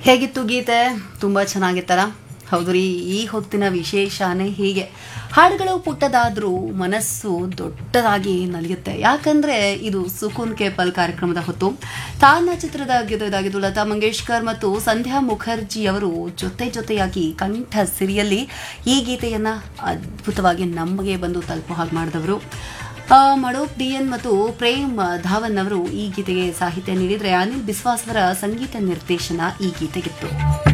ಹೇಗಿತ್ತು ಗೀತೆ ತುಂಬ ಚೆನ್ನಾಗಿತ್ತಲ್ಲ ಹೌದು ರೀ ಈ ಹೊತ್ತಿನ ವಿಶೇಷನೇ ಹೀಗೆ ಹಾಡುಗಳು ಪುಟ್ಟದಾದ್ರೂ ಮನಸ್ಸು ದೊಡ್ಡದಾಗಿ ನಲಿಯುತ್ತೆ ಯಾಕಂದ್ರೆ ಇದು ಸುಕೂನ್ ಕೇಪಲ್ ಕಾರ್ಯಕ್ರಮದ ಹೊತ್ತು ತಾನ ಚಿತ್ರದ ಗೀತೆದಾಗಿದ್ದು ಲತಾ ಮಂಗೇಶ್ಕರ್ ಮತ್ತು ಸಂಧ್ಯಾ ಮುಖರ್ಜಿ ಅವರು ಜೊತೆ ಜೊತೆಯಾಗಿ ಕಂಠ ಸಿರಿಯಲ್ಲಿ ಈ ಗೀತೆಯನ್ನ ಅದ್ಭುತವಾಗಿ ನಮಗೆ ಬಂದು ತಲುಪೋ ಹಾಗೆ ಮಾಡಿದವರು ಮಡೋಪ್ ಡಿ ಎನ್ ಮತ್ತು ಪ್ರೇಮ್ ಧಾವನ್ ಅವರು ಈ ಗೀತೆಗೆ ಸಾಹಿತ್ಯ ನೀಡಿದ್ರೆ ಅನಿಲ್ ಬಿಸ್ವಾಸ್ ಅವರ ಸಂಗೀತ ನಿರ್ದೇಶನ ಈ ಗೀತೆಗಿತ್ತು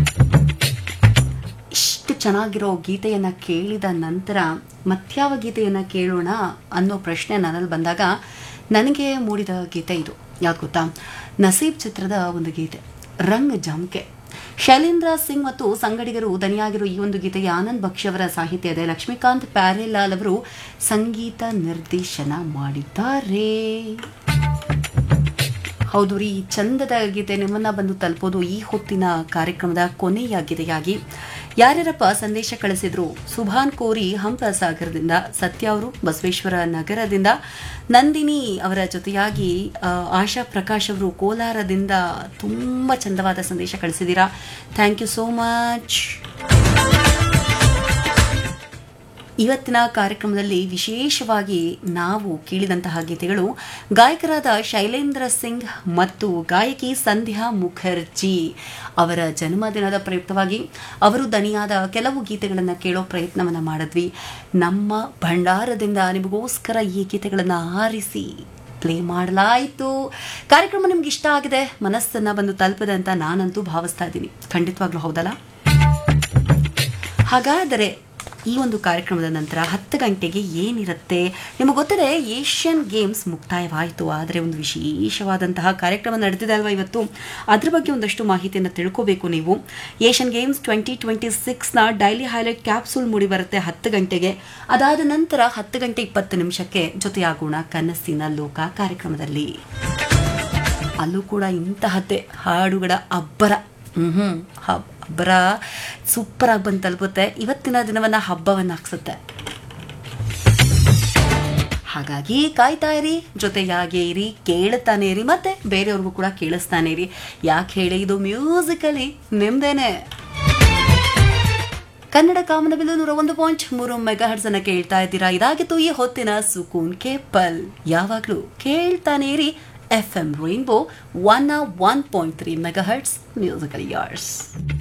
ಇಷ್ಟು ಚೆನ್ನಾಗಿರೋ ಗೀತೆಯನ್ನ ಕೇಳಿದ ನಂತರ ಮತ್ಯಾವ ಗೀತೆಯನ್ನ ಕೇಳೋಣ ಅನ್ನೋ ಪ್ರಶ್ನೆ ನನ್ನಲ್ಲಿ ಬಂದಾಗ ನನಗೆ ಮೂಡಿದ ಗೀತೆ ಇದು ಯಾವ್ದು ಗೊತ್ತಾ ನಸೀಬ್ ಚಿತ್ರದ ಒಂದು ಗೀತೆ ರಂಗ್ ಜಮ್ಕೆ ಶೈಲೇಂದ್ರ ಸಿಂಗ್ ಮತ್ತು ಸಂಗಡಿಗರು ದನಿಯಾಗಿರೋ ಈ ಒಂದು ಗೀತೆಗೆ ಆನಂದ್ ಬಕ್ಷಿ ಅವರ ಸಾಹಿತ್ಯ ಇದೆ ಲಕ್ಷ್ಮೀಕಾಂತ್ ಪ್ಯಾರೇಲಾಲ್ ಅವರು ಸಂಗೀತ ನಿರ್ದೇಶನ ಮಾಡಿದ್ದಾರೆ ಹೌದು ರೀ ಈ ಚಂದದ ಗೀತೆ ನಿಮ್ಮನ್ನ ಬಂದು ತಲುಪೋದು ಈ ಹೊತ್ತಿನ ಕಾರ್ಯಕ್ರಮದ ಕೊನೆಯ ಗೀತೆಯಾಗಿ ಯಾರ್ಯಾರಪ್ಪ ಸಂದೇಶ ಕಳಿಸಿದ್ರು ಸುಭಾನ್ ಕೋರಿ ಹಂಪಸಾಗರದಿಂದ ಸತ್ಯ ಅವರು ಬಸವೇಶ್ವರ ನಗರದಿಂದ ನಂದಿನಿ ಅವರ ಜೊತೆಯಾಗಿ ಆ, ಆಶಾ ಪ್ರಕಾಶ್ ಅವರು ಕೋಲಾರದಿಂದ ತುಂಬ ಚಂದವಾದ ಸಂದೇಶ ಕಳಿಸಿದ್ದೀರಾ ಥ್ಯಾಂಕ್ ಯು ಸೋ ಮಚ್ ಇವತ್ತಿನ ಕಾರ್ಯಕ್ರಮದಲ್ಲಿ ವಿಶೇಷವಾಗಿ ನಾವು ಕೇಳಿದಂತಹ ಗೀತೆಗಳು ಗಾಯಕರಾದ ಶೈಲೇಂದ್ರ ಸಿಂಗ್ ಮತ್ತು ಗಾಯಕಿ ಸಂಧ್ಯಾ ಮುಖರ್ಜಿ ಅವರ ಜನ್ಮದಿನದ ಪ್ರಯುಕ್ತವಾಗಿ ಅವರು ದನಿಯಾದ ಕೆಲವು ಗೀತೆಗಳನ್ನು ಕೇಳೋ ಪ್ರಯತ್ನವನ್ನು ಮಾಡಿದ್ವಿ ನಮ್ಮ ಭಂಡಾರದಿಂದ ನಿಮಗೋಸ್ಕರ ಈ ಗೀತೆಗಳನ್ನು ಆರಿಸಿ ಪ್ಲೇ ಮಾಡಲಾಯಿತು ಕಾರ್ಯಕ್ರಮ ನಿಮ್ಗೆ ಇಷ್ಟ ಆಗಿದೆ ಮನಸ್ಸನ್ನ ಬಂದು ತಲುಪದೆ ಅಂತ ನಾನಂತೂ ಭಾವಿಸ್ತಾ ಇದ್ದೀನಿ ಖಂಡಿತವಾಗ್ಲೂ ಹೌದಲ್ಲ ಹಾಗಾದರೆ ಈ ಒಂದು ಕಾರ್ಯಕ್ರಮದ ನಂತರ ಹತ್ತು ಗಂಟೆಗೆ ಏನಿರುತ್ತೆ ನಿಮಗೆ ಗೊತ್ತಿದೆ ಏಷ್ಯನ್ ಗೇಮ್ಸ್ ಮುಕ್ತಾಯವಾಯಿತು ಆದರೆ ಒಂದು ವಿಶೇಷವಾದಂತಹ ಕಾರ್ಯಕ್ರಮ ನಡೆದಿದೆ ಅಲ್ವಾ ಇವತ್ತು ಅದ್ರ ಬಗ್ಗೆ ಒಂದಷ್ಟು ಮಾಹಿತಿಯನ್ನು ತಿಳ್ಕೋಬೇಕು ನೀವು ಏಷ್ಯನ್ ಗೇಮ್ಸ್ ಟ್ವೆಂಟಿ ಟ್ವೆಂಟಿ ಸಿಕ್ಸ್ನ ಡೈಲಿ ಹೈಲೈಟ್ ಕ್ಯಾಪ್ಸೂಲ್ ಮೂಡಿ ಬರುತ್ತೆ ಹತ್ತು ಗಂಟೆಗೆ ಅದಾದ ನಂತರ ಹತ್ತು ಗಂಟೆ ಇಪ್ಪತ್ತು ನಿಮಿಷಕ್ಕೆ ಜೊತೆಯಾಗೋಣ ಕನಸಿನ ಲೋಕ ಕಾರ್ಯಕ್ರಮದಲ್ಲಿ ಅಲ್ಲೂ ಕೂಡ ಇಂತಹದ್ದೇ ಹಾಡುಗಳ ಅಬ್ಬರ ಹ್ಮ್ ಹ್ಮ್ ಹಬ್- ಅಬ್ಬರ ಸೂಪರ್ ಆಗಿ ಬಂದು ತಲುಪುತ್ತೆ ಇವತ್ತಿನ ದಿನವನ್ನ ಹಬ್ಬವನ್ನ ಹಾಕ್ಸುತ್ತೆ ಹಾಗಾಗಿ ಕಾಯ್ತಾ ಇರಿ ಜೊತೆಯಾಗೇ ಇರಿ ಕೇಳುತ್ತಾನೆ ಇರಿ ಮತ್ತೆ ಬೇರೆಯವ್ರಿಗೂ ಕೂಡ ಕೇಳಿಸ್ತಾನೆ ಇರಿ ಯಾಕೆ ಹೇಳಿ ಇದು ಮ್ಯೂಸಿಕಲಿ ನಿಮ್ದೇನೆ ಕನ್ನಡ ಕಾಮನಬಿಲ್ಲು ನೂರ ಒಂದು ಪಾಯಿಂಟ್ ಮೂರು ಮೆಗಾ ಹರ್ಟ್ಸ್ ಅನ್ನ ಕೇಳ್ತಾ ಇದ್ದೀರಾ ಇದಾಗಿತ್ತು ಈ ಹೊತ್ತಿನ ಸುಕೂನ್ ಕೇಪಲ್ ಯಾವಾಗ್ಲೂ ಕೇಳ್ತಾನೆ ಇರಿ F M rainbow one one point three mega hertz musical ಯಾರ್ಸ್